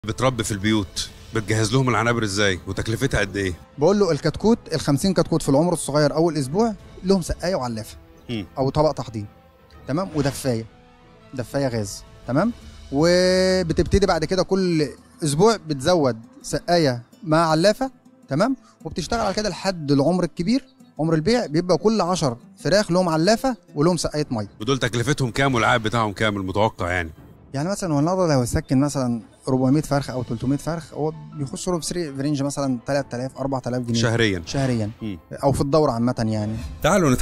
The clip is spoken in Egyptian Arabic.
بتربي في البيوت بتجهز لهم العنابر ازاي وتكلفتها قد ايه بقول له الكتكوت ال 50 كتكوت في العمر الصغير اول اسبوع لهم سقايه وعلافه مم. او طبق تحضير تمام ودفايه دفايه غاز تمام وبتبتدي بعد كده كل اسبوع بتزود سقايه مع علافه تمام وبتشتغل على كده لحد العمر الكبير عمر البيع بيبقى كل 10 فراخ لهم علافه ولهم سقايه ميه ودول تكلفتهم كام والعائد بتاعهم كام المتوقع يعني يعني مثلا هو النهارده لو يسكن مثلا 400 فرخ او 300 فرخ هو بيخش له في رينج مثلا 3000 4000 جنيه شهريا شهريا مم. او في الدوره عامه يعني تعالوا